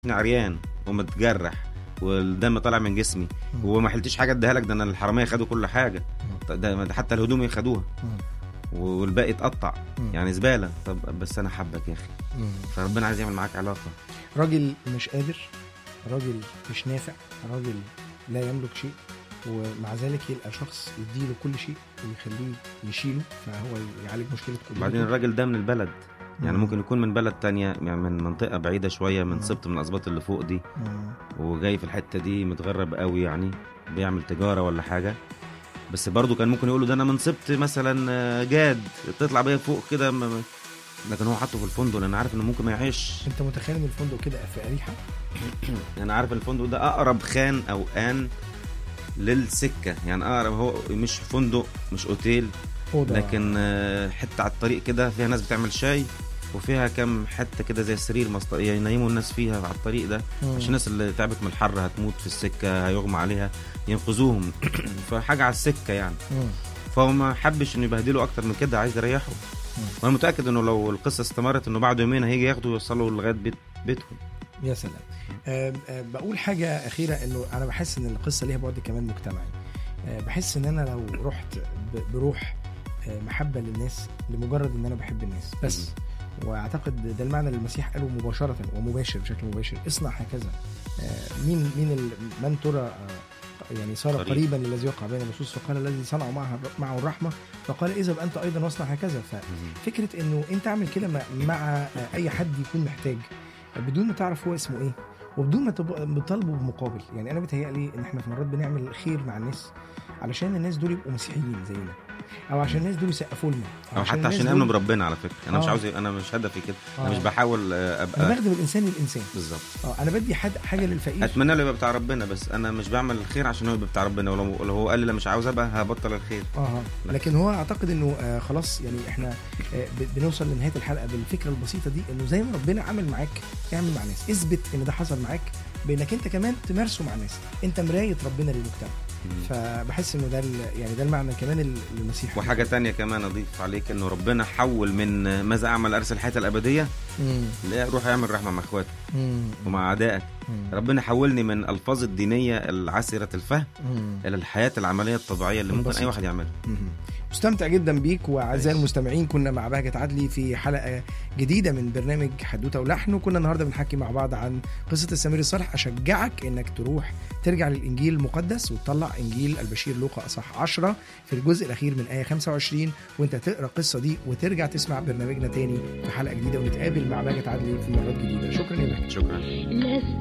عريان ومتجرح والدم طالع من جسمي وما حلتش حاجه اديها لك ده انا الحراميه خدوا كل حاجه ده ده حتى الهدوم خدوها والباقي اتقطع يعني زباله طب بس انا حبك يا اخي فربنا عايز يعمل معاك علاقه راجل مش قادر راجل مش نافع راجل لا يملك شيء ومع ذلك يلقى شخص يديله كل شيء ويخليه يشيله فهو يعالج مشكله كل بعدين الراجل ده من البلد يعني ممكن يكون من بلد تانية يعني من منطقة بعيدة شوية من سبط من الأسباط اللي فوق دي وجاي في الحتة دي متغرب قوي يعني بيعمل تجارة ولا حاجة بس برضه كان ممكن يقولوا ده أنا من سبط مثلا جاد تطلع بيا فوق كده لكن هو حاطه في الفندق لأن عارف إنه ممكن ما يعيش أنت متخيل إن الفندق كده في أريحة؟ أنا عارف الفندق ده أقرب خان أو آن للسكة يعني أقرب هو مش فندق مش أوتيل أوضة. لكن حتة على الطريق كده فيها ناس بتعمل شاي وفيها كم حته كده زي سرير مست... ينيموا الناس فيها على الطريق ده عشان الناس اللي تعبت من الحر هتموت في السكه هيغمى عليها ينقذوهم فحاجه على السكه يعني مم. فهو ما حبش انه يبهدله اكتر من كده عايز يريحه وانا متاكد انه لو القصه استمرت انه بعد يومين هيجي ياخده ويوصله لغايه بيت بيتهم يا سلام أه أه بقول حاجه اخيره انه انا بحس ان القصه ليها بعد كمان مجتمعي أه بحس ان انا لو رحت بروح محبه للناس لمجرد ان انا بحب الناس بس واعتقد ده المعنى اللي المسيح قاله مباشره ومباشر بشكل مباشر اصنع هكذا مين مين من ترى يعني صار قريب. قريبا للذي يقع بين اللصوص فقال الذي صنعوا معه معه الرحمه فقال اذا انت ايضا واصنع هكذا ففكره انه انت اعمل كده مع اي حد يكون محتاج بدون ما تعرف هو اسمه ايه وبدون ما تطالبه بمقابل يعني انا بتهيألي ان احنا في مرات بنعمل خير مع الناس علشان الناس دول يبقوا مسيحيين زينا او عشان الناس دول يسقفوا لنا او حتى عشان يامنوا بربنا على فكره انا آه. مش عاوز انا مش هدفي كده آه. انا مش بحاول ابقى انا بخدم الانسان للانسان بالظبط اه انا بدي حد حاجه للفقير اتمنى له يبقى بتاع ربنا بس انا مش بعمل الخير عشان هو يبقى بتاع ربنا ولو لو هو قال لي لا مش عاوز ابقى هبطل الخير اه لكن هو اعتقد انه آه خلاص يعني احنا آه بنوصل لنهايه الحلقه بالفكره البسيطه دي انه زي ما ربنا عمل معاك اعمل مع ناس اثبت ان ده حصل معاك بانك انت كمان تمارسه مع الناس انت مرايه ربنا للمجتمع فبحس انه ده يعني ده المعنى كمان اللي المسيح وحاجه تانية كمان اضيف عليك انه ربنا حول من ماذا اعمل ارسل الحياه الابديه لا روح اعمل رحمه مع اخواتك ومع اعدائك ربنا حولني من الفاظ الدينيه العسره الفهم الى الحياه العمليه الطبيعيه اللي ممكن اي واحد يعملها مستمتع جدا بيك واعزائي المستمعين كنا مع بهجة عدلي في حلقه جديده من برنامج حدوته ولحن وكنا النهارده بنحكي مع بعض عن قصه السمير الصالح اشجعك انك تروح ترجع للانجيل المقدس وتطلع انجيل البشير لوقا اصح 10 في الجزء الاخير من ايه 25 وانت تقرا القصه دي وترجع تسمع برنامجنا تاني في حلقه جديده ونتقابل مع بهجة عدلي في مرات جديده شكرا يا بهجة شكرا